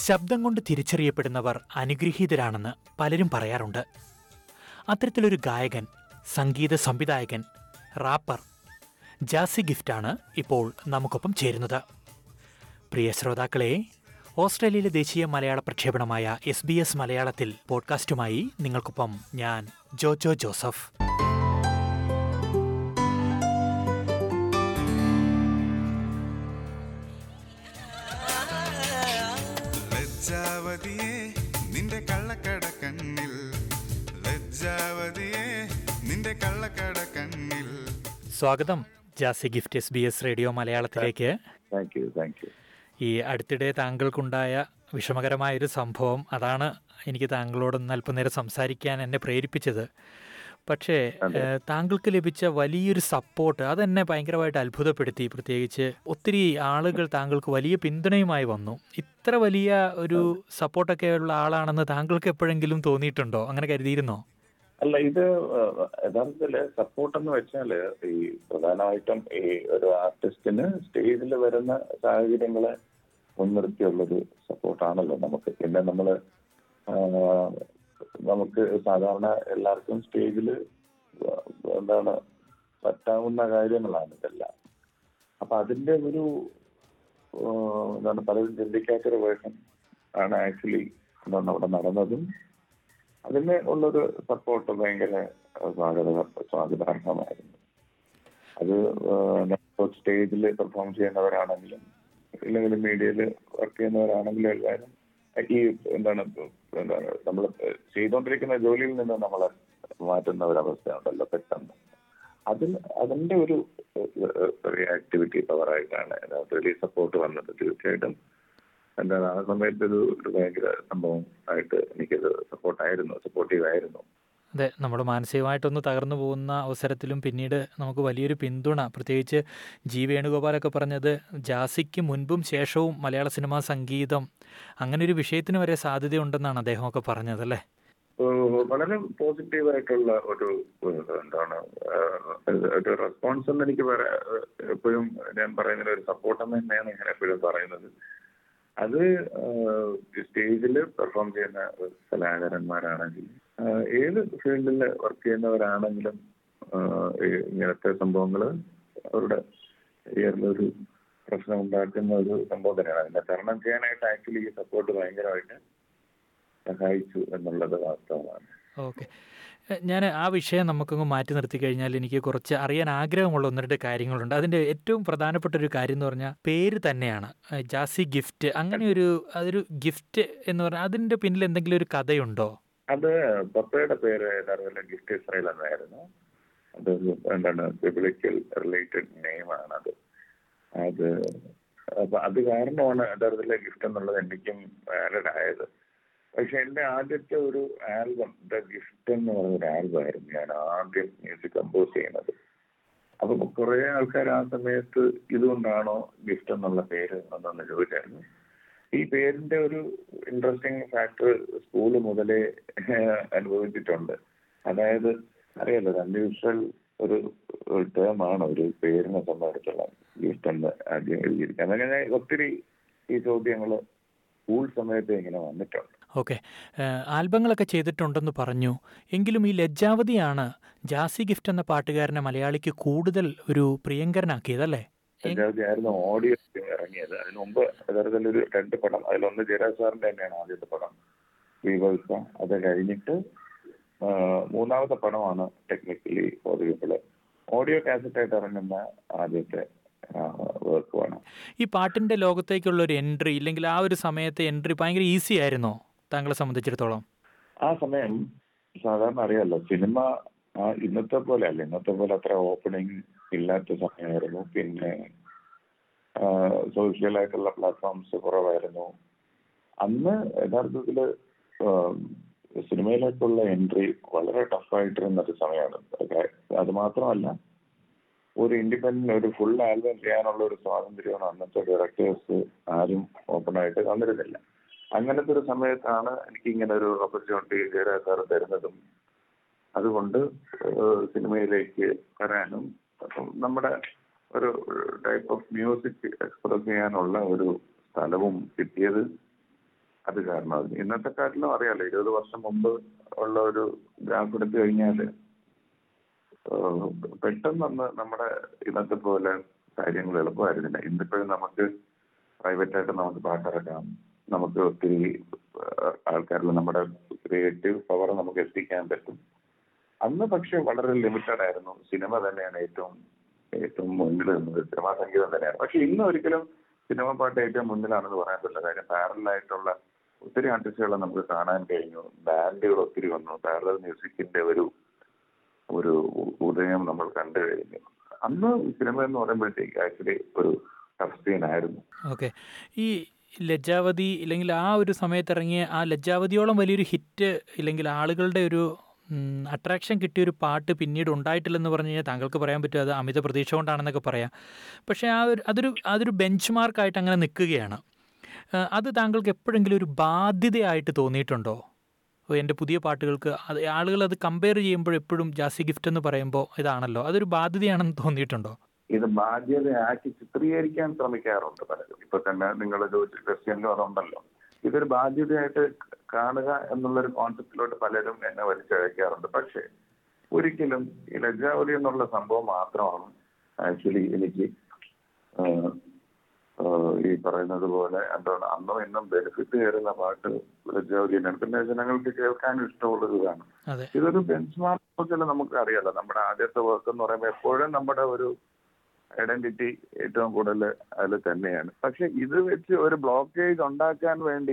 ശബ്ദം കൊണ്ട് തിരിച്ചറിയപ്പെടുന്നവർ അനുഗ്രഹീതരാണെന്ന് പലരും പറയാറുണ്ട് അത്തരത്തിലൊരു ഗായകൻ സംഗീത സംവിധായകൻ റാപ്പർ ജാസി ഗിഫ്റ്റാണ് ഇപ്പോൾ നമുക്കൊപ്പം ചേരുന്നത് പ്രിയ ശ്രോതാക്കളെ ഓസ്ട്രേലിയയിലെ ദേശീയ മലയാള പ്രക്ഷേപണമായ എസ് ബി എസ് മലയാളത്തിൽ പോഡ്കാസ്റ്റുമായി നിങ്ങൾക്കൊപ്പം ഞാൻ ജോജോ ജോസഫ് ലജ്ജാവതിയെ നിന്റെ കള്ളക്കട കണ്ണിൽ ലജ്ജാവതിയെ നിന്റെ കള്ളക്കട കണ്ണിൽ സ്വാഗതം Jassie Gift S B S radio മലയാളത്തിലേക്ക് താങ്ക് യു താങ്ക് യു ഈ അടുത്തിടെ താങ്കൾക്കുണ്ടായ വിഷമകരമായൊരു സംഭവം അതാണ് എനിക്ക് താങ്കളോടൊന്ന് അല്പനേരം സംസാരിക്കാൻ എന്നെ പ്രേരിപ്പിച്ചത് പക്ഷേ ഏഹ്, താങ്കൾക്ക് ലഭിച്ച വലിയൊരു സപ്പോർട്ട് അതെന്നെ ഭയങ്കരമായിട്ട് അത്ഭുതപ്പെടുത്തി പ്രത്യേകിച്ച് ഒത്തിരി ആളുകൾ താങ്കൾക്ക് വലിയ പിന്തുണയുമായി വന്നു ഇത്ര വലിയ ഒരു സപ്പോർട്ടൊക്കെ ഉള്ള ആളാണെന്ന് താങ്കൾക്ക് എപ്പോഴെങ്കിലും തോന്നിയിട്ടുണ്ടോ അങ്ങനെ കരുതിയിരുന്നോ അല്ല ഇത് ഏഹ്, യഥാർത്ഥത്തില് സപ്പോർട്ട് എന്ന് വെച്ചാല് ഈ പ്രധാനമായിട്ടും ഈ ഒരു ആർട്ടിസ്റ്റിന് സ്റ്റേജിൽ വരുന്ന സാഹചര്യങ്ങളെ മുൻനിർത്തിയുള്ളൊരു സപ്പോർട്ടാണല്ലോ നമുക്ക് പിന്നെ നമ്മള് ആഹ്, നമുക്ക് സാധാരണ എല്ലാവർക്കും സ്റ്റേജിൽ എന്താണ് പറ്റാവുന്ന കാര്യങ്ങളാണ് ഇതെല്ലാം അപ്പൊ അതിന്റെ ഒരു ആഹ്, എന്താണ് പലരും ചിന്തിക്കാത്തൊരു വേഷം ആണ് ആക്ച്വലി എന്താണ് അവിടെ നടന്നതും അതിന് ഉള്ളൊരു സപ്പോർട്ട് ഭയങ്കര സ്വാഗത സ്വാഗതാർഹമായിരുന്നു അത് സ്റ്റേജിൽ പെർഫോം ചെയ്യുന്നവരാണെങ്കിലും ഇല്ലെങ്കിൽ മീഡിയയിൽ വർക്ക് ചെയ്യുന്നവരാണെങ്കിലും എല്ലാവരും ഈ എന്താണ് എന്താണ് നമ്മൾ ചെയ്തുകൊണ്ടിരിക്കുന്ന ജോലിയിൽ നിന്ന് നമ്മളെ മാറ്റുന്ന ഒരു അവസ്ഥയുണ്ടല്ലോ പെട്ടെന്ന് അതിൽ അതിന്റെ ഒരു റിയാക്ടിവിറ്റി പവറായിട്ടാണ് അതിനകത്ത് വലിയ സപ്പോർട്ട് വന്നത് തീർച്ചയായിട്ടും എന്താണ് ആ സമയത്ത് ഒരു ഒരു ഭയങ്കര സംഭവം ആയിട്ട് എനിക്കത് സപ്പോർട്ടായിരുന്നു സപ്പോർട്ടീവ് ആയിരുന്നു അതെ നമ്മൾ മാനസികമായിട്ടൊന്ന് തകർന്നു പോകുന്ന അവസരത്തിലും പിന്നീട് നമുക്ക് വലിയൊരു പിന്തുണ പ്രത്യേകിച്ച് ജി വേണുഗോപാലൊക്കെ പറഞ്ഞത് ജാസിക്ക് മുൻപും ശേഷവും മലയാള സിനിമാ സംഗീതം അങ്ങനെ ഒരു വിഷയത്തിന് വരെ സാധ്യതയുണ്ടെന്നാണ് അദ്ദേഹമൊക്കെ പറഞ്ഞത് അല്ലേ ഏഹ് വളരെ പോസിറ്റീവ് ആയിട്ടുള്ള ഒരു ഏഹ് എന്താണ് ഏഹ് ഒരു റെസ്പോൺസ് എന്ന് എനിക്ക് പറയാ എപ്പോഴും ഞാൻ പറയുന്നത് ഒരു സപ്പോർട്ട് എന്ന് തന്നെയാണ് ഞാൻ എപ്പോഴും പറയുന്നത് അത് സ്റ്റേജിൽ പെർഫോം ചെയ്യുന്ന കലാകാരന്മാരാണെങ്കിലും ഏഹ് ഏത് ഫീൽഡിൽ വർക്ക് ചെയ്യുന്നവരാണെങ്കിലും ഏഹ് ഈ ഇങ്ങനത്തെ സംഭവങ്ങൾ അവരുടെ കരിയറിലൊരു പ്രശ്നം ഉണ്ടാക്കുന്ന ഒരു സംഭവം തന്നെയാണ് അതിനെ തരണം ചെയ്യാനായിട്ട് ആക്ച്വലി ഈ സപ്പോർട്ട് ഭയങ്കരമായിട്ട് സഹായിച്ചു എന്നുള്ളത് വാസ്തവമാണ് ഓക്കെ ഞാൻ ആ വിഷയം നമുക്കങ്ങ് മാറ്റി നിർത്തി കഴിഞ്ഞാൽ എനിക്ക് കുറച്ച് അറിയാൻ ആഗ്രഹമുള്ള ഒന്ന് രണ്ട് കാര്യങ്ങളുണ്ട് അതിൻ്റെ ഏറ്റവും പ്രധാനപ്പെട്ട ഒരു കാര്യം എന്ന് പറഞ്ഞാൽ പേര് തന്നെയാണ് ഏഹ് ജാസി ഗിഫ്റ്റ് അങ്ങനെ ഒരു അതൊരു ഗിഫ്റ്റ് എന്ന് പറഞ്ഞാൽ അതിൻ്റെ പിന്നിൽ എന്തെങ്കിലും ഒരു കഥയുണ്ടോ അത് പപ്പയുടെ പേര് യഥാർത്ഥത്തിൽ ഗിഫ്റ്റ് ഇസ്രയേൽ എന്നായിരുന്നു അതൊരു എന്താണ് ബിബ്ലിക്കൽ റിലേറ്റഡ് നെയിമാണ് അത് അത് അപ്പൊ അത് കാരണമാണ് യഥാർത്ഥത്തിലെ ഗിഫ്റ്റ് എന്നുള്ളത് എനിക്കും വാലിഡ് ആയത് പക്ഷെ എന്റെ ആദ്യത്തെ ഒരു ആൽബം ദ ഗിഫ്റ്റ് എന്ന് പറഞ്ഞൊരു ആൽബം ആയിരുന്നു ഞാൻ ആദ്യം മ്യൂസിക് കമ്പോസ് ചെയ്യുന്നത് അപ്പൊ കുറെ ആൾക്കാർ ആ സമയത്ത് ഇതുകൊണ്ടാണോ ഗിഫ്റ്റ് എന്നുള്ള പേര് എന്നൊന്ന് ചോദിച്ചായിരുന്നു ഈ പേരിന്റെ ഒരു ഇൻട്രസ്റ്റിംഗ് ഫാക്ടർ സ്കൂള് മുതലേ ഏഹ്, അനുഭവിച്ചിട്ടുണ്ട് അതായത് അറിയാലോ അൺയൂഷ്വൽ ഒരു ടേം ആണ് ഒരു പേരിനെ സംബന്ധിച്ചുള്ള ഗിഫ്റ്റ് എന്ന് ആദ്യം എഴുതിയിരിക്കുന്നത് അങ്ങനെ ഒത്തിരി ഈ ചോദ്യങ്ങൾ സ്കൂൾ സമയത്ത് ഇങ്ങനെ വന്നിട്ടുണ്ട് ഓക്കെ ആൽബങ്ങളൊക്കെ ചെയ്തിട്ടുണ്ടെന്ന് പറഞ്ഞു എങ്കിലും ഈ ലജ്ജാവതിയാണ് ജാസി ഗിഫ്റ്റ് എന്ന പാട്ടുകാരനെ മലയാളിക്ക് കൂടുതൽ ഒരു പ്രിയങ്കരനാക്കിയതല്ലേ പഞ്ചാബി ആയിരുന്നു ഓഡിയോ ഇറങ്ങിയത് അതിന് മുമ്പ് യഥാർത്ഥത്തിൽ ഒരു രണ്ട് പടം അതിലൊന്ന് ജയരാജ് സാറിന്റെ തന്നെയാണ് ആദ്യത്തെ പടം വിവത്സ അത് കഴിഞ്ഞിട്ട് ആ, മൂന്നാമത്തെ പടമാണ് ടെക്നിക്കലി പോസിബിൾ ഓഡിയോ കാസറ്റ് ആയിട്ട് ഇറങ്ങുന്ന ആദ്യത്തെ വർക്കുമാണ് ഈ പാട്ടിൻ്റെ ലോകത്തേക്കുള്ള ഒരു എൻട്രി ഇല്ലെങ്കിൽ ആ ഒരു സമയത്തെ എൻട്രി ഭയങ്കര ഈസി ആയിരുന്നോ താങ്കളെ സംബന്ധിച്ചിടത്തോളം ആ സമയം സാധാരണ അറിയാലോ സിനിമ ആ ഇന്നത്തെ പോലെ അല്ല ഇന്നത്തെ പോലെ അത്ര ഓപ്പണിംഗ് ഇല്ലാത്ത സമയമായിരുന്നു പിന്നെ സോഷ്യലായിട്ടുള്ള പ്ലാറ്റ്ഫോംസ് കുറവായിരുന്നു അന്ന് യഥാർത്ഥത്തില് സിനിമയിലേക്കുള്ള എൻട്രി വളരെ ടഫായിട്ടിരുന്ന ഒരു സമയമാണ് ഒക്കെ അത് മാത്രമല്ല ഒരു ഇൻഡിപെൻഡന്റ് ഒരു ഫുൾ ആൽബം ചെയ്യാനുള്ള ഒരു സ്വാതന്ത്ര്യമാണ് അന്നത്തെ ഡയറക്ടേഴ്സ് ആരും ഓപ്പൺ ആയിട്ട് തന്നിരുന്നില്ല അങ്ങനത്തെ ഒരു സമയത്താണ് എനിക്ക് ഇങ്ങനെ ഒരു ഓപ്പർച്യൂണിറ്റി ജയരാജ് സാർ തരുന്നതും അതുകൊണ്ട് ഏഹ് സിനിമയിലേക്ക് വരാനും അപ്പം നമ്മുടെ ഒരു ടൈപ്പ് ഓഫ് മ്യൂസിക് എക്സ്പ്രസ് ചെയ്യാനുള്ള ഒരു സ്ഥലവും കിട്ടിയത് അത് കാരണം ഇന്നത്തെ കാട്ടിലും അറിയാലോ ഇരുപത് വർഷം മുമ്പ് ഉള്ള ഒരു ഗ്രാഫ് എടുത്തു കഴിഞ്ഞാൽ പെട്ടെന്നൊന്ന് നമ്മുടെ ഇന്നത്തെ പോലെ കാര്യങ്ങൾ എളുപ്പമായിരുന്നില്ല ഇന്നിപ്പോഴും നമുക്ക് പ്രൈവറ്റ് ആയിട്ട് നമുക്ക് പാട്ടിറക്കാം നമുക്ക് ഒത്തിരി ആൾക്കാരിൽ നമ്മുടെ ക്രിയേറ്റീവ് പവർ നമുക്ക് എത്തിക്കാൻ പറ്റും അന്ന് പക്ഷെ വളരെ ലിമിറ്റഡ് ആയിരുന്നു സിനിമ തന്നെയാണ് ഏറ്റവും ഏറ്റവും മുന്നിൽ നിന്നത് സിനിമാ സംഗീതം തന്നെയാണ് പക്ഷെ ഇന്ന് ഒരിക്കലും സിനിമ പാട്ട് ഏറ്റവും മുന്നിലാണെന്ന് പറയാൻ പറ്റില്ല കാര്യം പാരലായിട്ടുള്ള ഒത്തിരി ആർട്ടിസ്റ്റുകളെ നമുക്ക് കാണാൻ കഴിഞ്ഞു ബാൻഡുകൾ ഒത്തിരി വന്നു പാരലൽ മ്യൂസിക്കിന്റെ ഒരു ഒരു ഉദയം നമ്മൾ കണ്ടു കഴിഞ്ഞു അന്ന് സിനിമ എന്ന് പറയുമ്പോഴത്തേക്ക് ആക്ച്വലി ഒരു ടഫ് സീൻ ആയിരുന്നു ഓക്കെ ഈ ലജ്ജാവതി ഇല്ലെങ്കിൽ ആ ഒരു സമയത്ത് ഇറങ്ങിയ ആ ലജ്ജാവതിയോളം വലിയൊരു ഹിറ്റ് ഇല്ലെങ്കിൽ ആളുകളുടെ ഒരു അട്രാക്ഷൻ കിട്ടിയ ഒരു പാട്ട് പിന്നീട് ഉണ്ടായിട്ടില്ലെന്ന് പറഞ്ഞു കഴിഞ്ഞാൽ താങ്കൾക്ക് പറയാൻ പറ്റും അത് അമിത പ്രതീക്ഷ കൊണ്ടാണെന്നൊക്കെ പറയാം പക്ഷേ ആ ഒരു അതൊരു അതൊരു ബെഞ്ച് മാർക്കായിട്ട് അങ്ങനെ നിൽക്കുകയാണ് ആ, അത് താങ്കൾക്ക് എപ്പോഴെങ്കിലും ഒരു ബാധ്യതയായിട്ട് തോന്നിയിട്ടുണ്ടോ ഓ, എൻ്റെ പുതിയ പാട്ടുകൾക്ക് അത് ആളുകൾ അത് കമ്പയർ ചെയ്യുമ്പോൾ എപ്പോഴും ജാസി ഗിഫ്റ്റ് എന്ന് പറയുമ്പോൾ ഇതാണല്ലോ അതൊരു ബാധ്യതയാണെന്ന് തോന്നിയിട്ടുണ്ടോ ഇത് ബാധ്യതയാക്കി ചിത്രീകരിക്കാൻ ശ്രമിക്കാറുണ്ട് പലരും ഇപ്പൊ തന്നെ നിങ്ങൾ ചോദിച്ച ക്രിസ്ത്യനിലും അതുണ്ടല്ലോ ഇതൊരു ബാധ്യതയായിട്ട് കാണുക എന്നുള്ളൊരു കോൺസെപ്റ്റിലോട്ട് പലരും എന്നെ വലിച്ചഴക്കാറുണ്ട് പക്ഷേ ഒരിക്കലും ഈ ലജ്ജാവലി എന്നുള്ള സംഭവം മാത്രമാണ് ആക്ച്വലി എനിക്ക് ആഹ്, ആഹ്, ഈ പറയുന്നത് പോലെ എന്താണ് അന്നും ഇന്നും ബെനിഫിറ്റ് കയറുന്ന പാട്ട് ലജ്ജാവലി തന്നെയാണ് പിന്നെ ജനങ്ങൾക്ക് കേൾക്കാൻ ഇഷ്ടമുള്ളത് ഇതാണ് അതെ ഇതൊരു ബെഞ്ച് മാർക്ക് നമുക്ക് അറിയാലോ നമ്മുടെ ആദ്യത്തെ വർക്ക് എന്ന് പറയുമ്പോൾ എപ്പോഴും നമ്മുടെ ഒരു ഐഡന്റിറ്റി ഏറ്റവും കൂടുതൽ അതിൽ തന്നെയാണ് പക്ഷെ ഇത് വെച്ച് ഒരു ബ്ലോക്കേജ് ഉണ്ടാക്കാൻ വേണ്ടി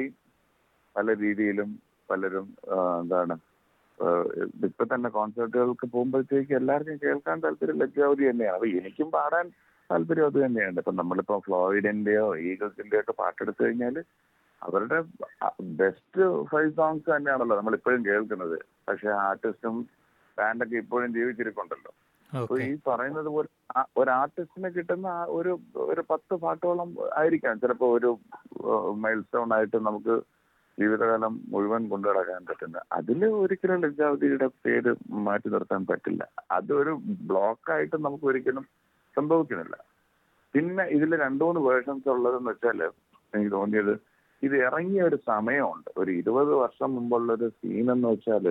പല രീതിയിലും പലരും ആ, എന്താണ് ആ, ഇപ്പൊ തന്നെ കോൺസേർട്ടുകൾക്ക് പോകുമ്പോഴത്തേക്ക് എല്ലാവർക്കും കേൾക്കാൻ താല്പര്യം ലജ്ജാവധി തന്നെയാണ് അപ്പൊ എനിക്കും പാടാൻ താല്പര്യം അത് തന്നെയാണ് ഇപ്പൊ നമ്മളിപ്പോ ഫ്ലോയിഡിന്റെയോ ഈഗിൾസിന്റെയോ ഒക്കെ പാട്ടെടുത്തു കഴിഞ്ഞാൽ അവരുടെ ബെസ്റ്റ് ഫൈവ് സോങ്സ് തന്നെയാണല്ലോ നമ്മൾ ഇപ്പോഴും കേൾക്കുന്നത് പക്ഷെ ആർട്ടിസ്റ്റും ബാൻഡൊക്കെ ഇപ്പോഴും ജീവിച്ചിരിപ്പുണ്ടല്ലോ അപ്പൊ ഓക്കെ ഈ പറയുന്നത് പോലെ ആ- ഒരു ആർട്ടിസ്റ്റിന് കിട്ടുന്ന ആ ഒരു ഒരു പത്ത് പാട്ടോളം ആയിരിക്കാം ചിലപ്പോ ഒരു മൈൽ സ്റ്റോൺ ആയിട്ട് നമുക്ക് ജീവിതകാലം മുഴുവൻ കൊണ്ടു നടക്കാൻ പറ്റുന്ന അതിൽ ഒരിക്കലും ലജ്ജാവതിയുടെ പേര് മാറ്റി നിർത്താൻ പറ്റില്ല അതൊരു ബ്ലോക്കായിട്ട് നമുക്ക് ഒരിക്കലും സംഭവിക്കുന്നില്ല പിന്നെ ഇതിൽ രണ്ടു മൂന്ന് വേർഷൻസ് ഉള്ളതെന്ന് വെച്ചാല് എനിക്ക് തോന്നിയത് ഇത് ഇറങ്ങിയ ഒരു സമയമുണ്ട് ഒരു ഇരുപത് വർഷം മുമ്പുള്ള ഒരു സീൻ എന്ന് വെച്ചാല്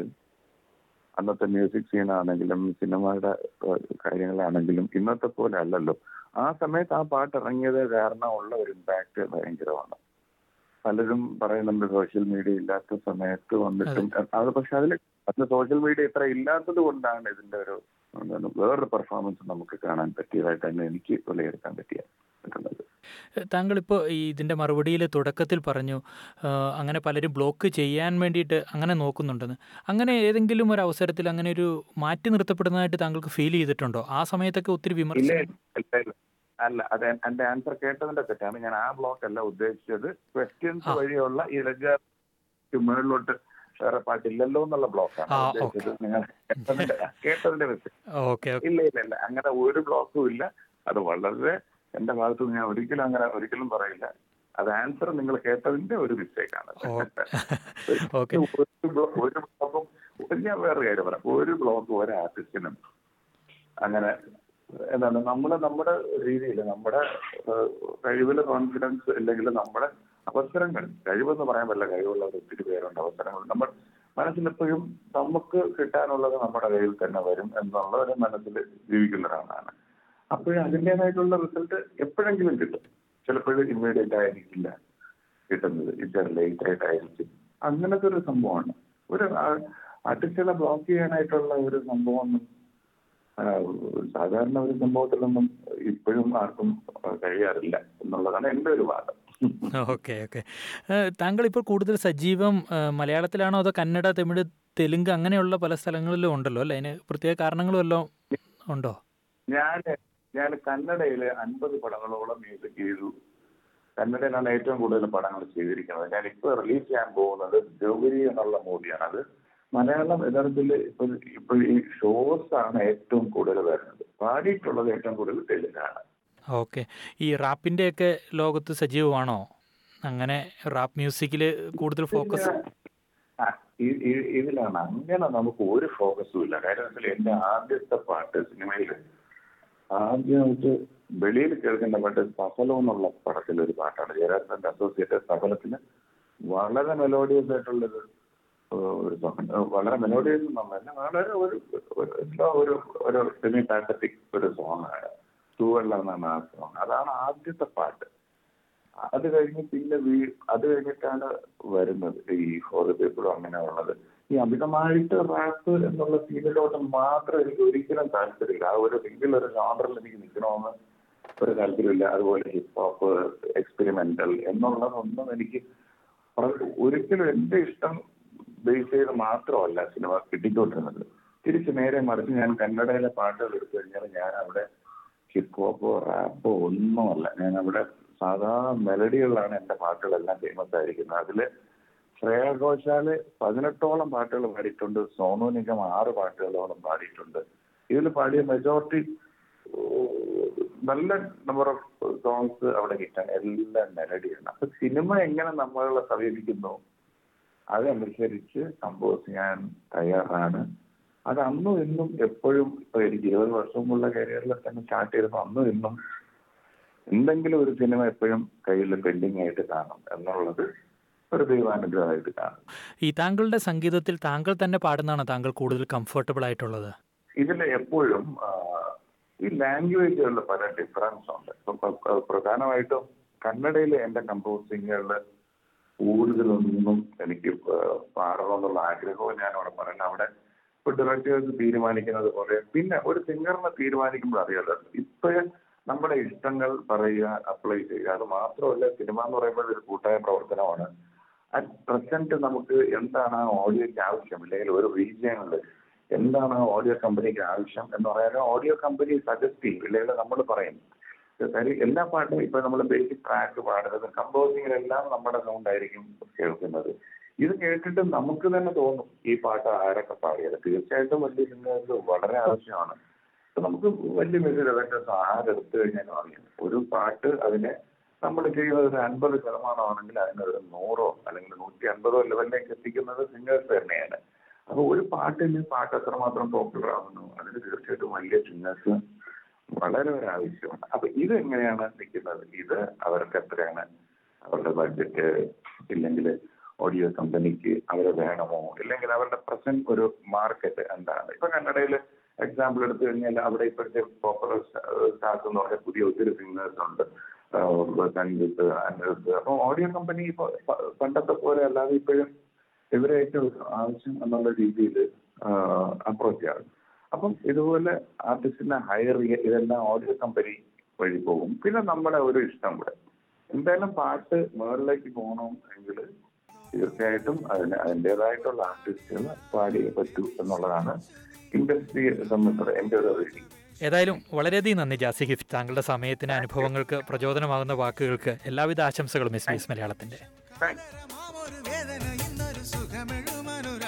അന്നത്തെ മ്യൂസിക് സീനാണെങ്കിലും സിനിമയുടെ ഏഹ്, കാര്യങ്ങളാണെങ്കിലും ഇന്നത്തെ പോലെ അല്ലല്ലോ ആ സമയത്ത് ആ പാട്ട് ഇറങ്ങിയത് കാരണമുള്ള ഒരു ഇമ്പാക്ട് ഭയങ്കരമാണ് പലരും പറയുന്നുണ്ട് സോഷ്യൽ മീഡിയ ഇല്ലാത്ത സമയത്ത് വന്നിട്ടും അത് പക്ഷെ അതിൽ അന്ന് സോഷ്യൽ മീഡിയ ഇത്ര ഇല്ലാത്തത് കൊണ്ടാണ് ഇതിന്റെ ഒരു എന്താണ് വേറൊരു പെർഫോമൻസ് നമുക്ക് കാണാൻ പറ്റിയതായിട്ട് തന്നെ എനിക്ക് വിലയിരുത്താൻ പറ്റിയ പറ്റുന്നത് താങ്കളിപ്പോൾ ഈ ഇതിൻ്റെ മറുപടിയിൽ തുടക്കത്തിൽ പറഞ്ഞു ആ, അങ്ങനെ പലരും ബ്ലോക്ക് ചെയ്യാൻ വേണ്ടിയിട്ട് അങ്ങനെ നോക്കുന്നുണ്ടെന്ന് അങ്ങനെ ഏതെങ്കിലും ഒരു അവസരത്തിൽ അങ്ങനെ ഒരു മാറ്റി നിർത്തപ്പെടുന്നതായിട്ട് താങ്കൾക്ക് ഫീൽ ചെയ്തിട്ടുണ്ടോ ആ സമയത്തൊക്കെ ഒത്തിരി ഇല്ല വിമർശനം ഇല്ല, ഇല്ല. അല്ല അത് എന്റെ ആൻസർ കേട്ടതിന്റെ തെറ്റാണ് ഞാൻ ആ ബ്ലോക്ക് അല്ല ഉദ്ദേശിച്ചത് ക്വസ്റ്റ്യൻസ് ആ. വഴിയുള്ള ഈ ലജ്ജ മുകളിലോട്ട് വേറെ പാട്ടില്ലല്ലോ എന്നുള്ള ബ്ലോക്കാണ് ആ, ഉദ്ദേശിച്ചത് നിങ്ങൾ കേട്ടതിന്റെ കേട്ടതിന്റെ മിസ്റ്റേക്ക് ഓക്കെ ഓക്കെ ഇല്ല ഇല്ല ഇല്ല അങ്ങനെ ഒരു ബ്ലോക്കും ഇല്ല അത് വളരെ എന്റെ ഭാഗത്ത് നിന്ന് ഞാൻ ഒരിക്കലും അങ്ങനെ ഒരിക്കലും പറയില്ല അത് ആൻസർ നിങ്ങൾ കേട്ടതിന്റെ ഒരു മിസ്റ്റേക്ക് ആണ് ഓക്കെ ഒരു ബ്ലോ- ഒരു ബ്ലോക്കും ഞാൻ വേറൊരു കാര്യം പറയാം ഒരു ബ്ലോക്ക് ഒരു ആർട്ടിസ്റ്റിനും അങ്ങനെ എന്താണ് നമ്മള് നമ്മുടെ രീതിയിൽ നമ്മുടെ ഏഹ്, കഴിവില് കോൺഫിഡൻസ് അല്ലെങ്കിൽ നമ്മുടെ അവസരങ്ങൾ കഴിവെന്ന് പറയാൻ പറ്റില്ല കഴിവുള്ളവർ ഒത്തിരി പേരുണ്ട് അവസരങ്ങൾ നമ്മൾ മനസ്സിലെപ്പോഴും നമുക്ക് കിട്ടാനുള്ളത് നമ്മുടെ കയ്യിൽ തന്നെ വരും എന്നുള്ള ഒരു മനസ്സിൽ ജീവിക്കുന്ന ഒരാളാണ് അപ്പോഴും അതിൻ്റെതായിട്ടുള്ള റിസൾട്ട് എപ്പോഴെങ്കിലും കിട്ടും ചിലപ്പോഴും ഇമ്മീഡിയറ്റ് ആയിരിക്കില്ല കിട്ടുന്നത് ഇച്ചിരി ലേറ്റ് ആയിട്ടായിരിക്കും അങ്ങനത്തെ ഒരു സംഭവമാണ് ഒരു ആർട്ടിസ്റ്റുകളെ ബ്ലോക്ക് ചെയ്യാനായിട്ടുള്ള ഒരു സംഭവമൊന്നും ആ, സാധാരണ ഒരു സംഭവത്തിലൊന്നും ഇപ്പോഴും ആർക്കും കഴിയാറില്ല എന്നുള്ളതാണ് എൻ്റെ ഒരു വാദം ഓക്കെ ഓക്കെ താങ്കൾ ഇപ്പോൾ കൂടുതൽ സജീവം ആ, മലയാളത്തിലാണോ അതോ കന്നഡ തമിഴ് തെലുങ്ക് അങ്ങനെയുള്ള പല സ്ഥലങ്ങളിലും ഉണ്ടല്ലോ അല്ലേ അതിന് പ്രത്യേക കാരണങ്ങളും വല്ലതും ഉണ്ടോ ഞാൻ ഞാൻ കന്നഡയിലെ അൻപത് പടങ്ങളോളം മ്യൂസിക് ചെയ്തു കന്നഡയിലാണ് ഏറ്റവും കൂടുതൽ പടങ്ങൾ ചെയ്തിരിക്കുന്നത് ഞാൻ ഇപ്പോൾ റിലീസ് ചെയ്യാൻ പോകുന്നത് ജോഗിരി എന്നുള്ള മൂവിയാണ് അത് മലയാളം യഥാർത്ഥത്തിൽ ഇപ്പൊ ഇപ്പൊ ഈ ഷോസ് ആണ് ഏറ്റവും കൂടുതൽ വരുന്നത് പാടിയിട്ടുള്ളത് ഏറ്റവും കൂടുതൽ തെലുങ്കാണ് ഓക്കെ ഈ റാപ്പിൻ്റെയൊക്കെ ലോകത്ത് സജീവമാണോ അങ്ങനെ റാപ്പ് മ്യൂസിക്കിൽ കൂടുതൽ ഫോക്കസ് ആ, ഈ- ഈ- ഇതിലാണ് അങ്ങനെ നമുക്ക് ഒരു ഫോക്കസും ഇല്ല കാര്യം വെച്ചാൽ എന്റെ ആദ്യത്തെ പാട്ട് സിനിമയിൽ ആദ്യമായിട്ട് വെളിയിൽ കേൾക്കുന്ന പാട്ട് സഫലം എന്നുള്ള പടത്തിലെ ഒരു പാട്ടാണ് ജയരാജന്റെ അസോസിയേറ്റ് സഫലത്തിന് വളരെ മെലോഡിയസ് ആയിട്ടുള്ളൊരു ഏഹ്, ഒരു സോങ് വളരെ മെലോഡിയസ് എന്നല്ല വളരെ ഒരു ഒരു- എന്തോ ഒരു ഒരു സെമി പാത്തറ്റിക് ഒരു സോങ് ആണ് തൂവെള്ളം എന്നാണ് ആ സോങ് അതാണ് ആദ്യത്തെ പാട്ട് അത് കഴിഞ്ഞ് പിന്നെ വീ അത് കഴിഞ്ഞിട്ടാണ് വരുന്നത് ഈ ഫോർ പീപ്പിളും അങ്ങനെ ഉള്ളത് ഈ അമിതമായിട്ട് റാപ്പ് എന്നുള്ള ഫീലിലോട്ട് മാത്രം എനിക്ക് ഒരിക്കലും താല്പര്യമില്ല ആ ഒരു സിംഗിൾ ഒരു ജോണറിൽ എനിക്ക് നിൽക്കണമെന്ന് ഒരു താല്പര്യമില്ല അതുപോലെ ഹിപ്പ് ഹോപ്പ് എക്സ്പെരിമെന്റൽ എന്നുള്ളതൊന്നും എനിക്ക് വളരെ- ഒരിക്കലും എന്റെ ഇഷ്ടം ബേസ് ചെയ്ത് മാത്രമല്ല സിനിമ കിട്ടിക്കൊണ്ടിരുന്നത് തിരിച്ച് നേരെ മറിച്ച് ഞാൻ കന്നഡയിലെ പാട്ടുകൾ എടുത്തു കഴിഞ്ഞാൽ ഞാൻ അവിടെ ഹിപ്പ് ഹോപ്പോ റാപ്പോ ഒന്നുമല്ല ഞാൻ അവിടെ സാധാ മെലഡികളിലാണ് എന്റെ പാട്ടുകളെല്ലാം ഫേമസ് ആയിരിക്കുന്നത് അതില് ശ്രേയ ഘോഷാല് പതിനെട്ടോളം പാട്ടുകൾ പാടിയിട്ടുണ്ട് സോനു നിഗം ആറ് പാട്ടുകളോളം പാടിയിട്ടുണ്ട് ഇതിൽ പാടിയ മെജോറിറ്റി നല്ല നമ്പർ ഓഫ് സോങ്സ് അവിടെ കിട്ടാൻ എല്ലാം മെലഡിയാണ് അപ്പൊ സിനിമ എങ്ങനെ നമ്മളെ സമീപിക്കുന്നു അതനുസരിച്ച് കമ്പോസ് ചെയ്യാൻ തയ്യാറാണ് അത് അന്നും ഇന്നും എപ്പോഴും ഇപ്പൊ എനിക്ക് ഇരുപത് വർഷമുള്ള കരിയറിൽ തന്നെ സ്റ്റാർട്ട് ചെയ്തപ്പോൾ അന്നും ഇന്നും എന്തെങ്കിലും ഒരു സിനിമ എപ്പോഴും കയ്യിൽ പെൻഡിങ് ആയിട്ട് കാണും എന്നുള്ളത് ഒരു ദൈവാനുഗ്രഹമായിട്ട് കാണും ഈ താങ്കളുടെ സംഗീതത്തിൽ താങ്കൾ തന്നെ പാടുന്നതാണ് താങ്കൾ കൂടുതൽ കംഫർട്ടബിൾ ആയിട്ടുള്ളത് ഇതിൽ എപ്പോഴും ആ, ഈ ലാംഗ്വേജുകളിൽ പല ഡിഫറൻസ് ഉണ്ട് ഇപ്പൊ പ- പ- പ്രധാനമായിട്ടും കന്നഡയിലെ എന്റെ കമ്പോസിങ്ങുകളിൽ കൂടുതലൊന്നും എനിക്ക് ആ, പാടണമെന്നുള്ള ആഗ്രഹവും ഞാൻ അവിടെ പറയുന്നത് അവിടെ ഇപ്പൊ ഡയറക്ടേഴ്സ് തീരുമാനിക്കുന്നത് പോലെ പിന്നെ ഒരു സിംഗറിനെ തീരുമാനിക്കുമ്പോൾ അറിയാലോ ഇപ്പോഴേ നമ്മുടെ ഇഷ്ടങ്ങൾ പറയുക അപ്ലൈ ചെയ്യുക അത് മാത്രമല്ല സിനിമ എന്ന് പറയുമ്പോൾ ഒരു കൂട്ടായ പ്രവർത്തനമാണ് അറ്റ് പ്രസന്റ് നമുക്ക് എന്താണ് ആ ഓഡിയോയ്ക്ക് ആവശ്യം അല്ലെങ്കിൽ ഒരു റീജിയനിൽ എന്താണ് ആ ഓഡിയോ കമ്പനിക്ക് ആവശ്യം എന്ന് പറയാൻ ഓഡിയോ കമ്പനി സജസ്റ്റ് ചെയ്യും ഇല്ലെങ്കിൽ നമ്മൾ പറയും കാര്യം എല്ലാ പാട്ടും ഇപ്പൊ നമ്മൾ ബേസിക് ട്രാക്ക് പാടുന്നത് കമ്പോസിങ്ങിലെല്ലാം നമ്മുടെ സൗണ്ട് ആയിരിക്കും കേൾക്കുന്നത് ഇത് കേട്ടിട്ട് നമുക്ക് തന്നെ തോന്നും ഈ പാട്ട് ആരൊക്കെ പാടിയത് തീർച്ചയായിട്ടും വലിയ സിംഗേഴ്സ് വളരെ ആവശ്യമാണ് ഇപ്പൊ നമുക്ക് വലിയ മ്യൂസിക് ഡയറക്ടേഴ്സ് ആരെടുത്തു കഴിഞ്ഞാലും അറിയാം ഒരു പാട്ട് അതിനെ നമ്മൾ ചെയ്യുന്നത് ഒരു അൻപത് ശതമാനമാണെങ്കിൽ അതിനൊരു നൂറോ അല്ലെങ്കിൽ നൂറ്റി അൻപതോ ലെവലിലേക്ക് എത്തിക്കുന്നത് സിംഗേഴ്സ് തന്നെയാണ് അപ്പൊ ഒരു പാട്ടിന് പാട്ട് എത്രമാത്രം പോപ്പുലർ ആവുന്നു അതിന് തീർച്ചയായിട്ടും വലിയ സിംഗേഴ്സ് വളരെ ഒരു ആവശ്യമാണ് അപ്പൊ ഇത് എങ്ങനെയാണ് നിൽക്കുന്നത് ഇത് അവർക്ക് എത്രയാണ് അവരുടെ ബഡ്ജറ്റ് ഇല്ലെങ്കിൽ ഓഡിയോ കമ്പനിക്ക് അവരെ വേണമോ ഇല്ലെങ്കിൽ അവരുടെ പ്രസന്റ് ഒരു മാർക്കറ്റ് എന്താണ് ഇപ്പൊ കന്നഡയിൽ എക്സാമ്പിൾ എടുത്തു കഴിഞ്ഞാൽ അവിടെ ഇപ്പോഴത്തെ പോപ്പുലർ സ്റ്റാർസ് എന്ന് പറഞ്ഞ പുതിയ ഒത്തിരി സിംഗേഴ്സ് ഉണ്ട് ആഹ് സംഗീത് അനിരുദ്ധ് അപ്പൊ ഓഡിയോ കമ്പനി ഇപ്പൊ പ- പണ്ടത്തെ പോലെ അല്ലാതെ ഇപ്പോഴും ഇവരെ ഏറ്റവും ആവശ്യം എന്നുള്ള രീതിയിൽ അപ്രോച്ച് ചെയ്യാറ് അപ്പം ഇതുപോലെ ആർട്ടിസ്റ്റിനെ ഹയർ ചെയ്യുക ഇതെല്ലാം ഓഡിയോ കമ്പനി വഴി പോകും പിന്നെ നമ്മുടെ ഒരു ഇഷ്ടം കൂടെ എന്തായാലും പാട്ട് മുകളിലേക്ക് പോകണമെങ്കിൽ തീർച്ചയായിട്ടും അതിന് അതിൻ്റെതായിട്ടുള്ള ആർട്ടിസ്റ്റുകൾ പാടിയേ പറ്റൂ എന്നുള്ളതാണ് ഇൻഡസ്ട്രിയെ സംബന്ധിച്ചത് എൻ്റെ ഒരു റീഡിങ് ഏതായാലും വളരെയധികം നന്ദി ജാസി ഗിഫ്റ്റ് താങ്കളുടെ സമയത്തിന് അനുഭവങ്ങൾക്ക് പ്രചോദനമാകുന്ന വാക്കുകൾക്ക് എല്ലാവിധ ആശംസകളും എസ് ബി എസ് മലയാളത്തിന്റെ താങ്ക്സ് ഒരു വേദന ഇന്നൊരു സുഖമെഴുമനുര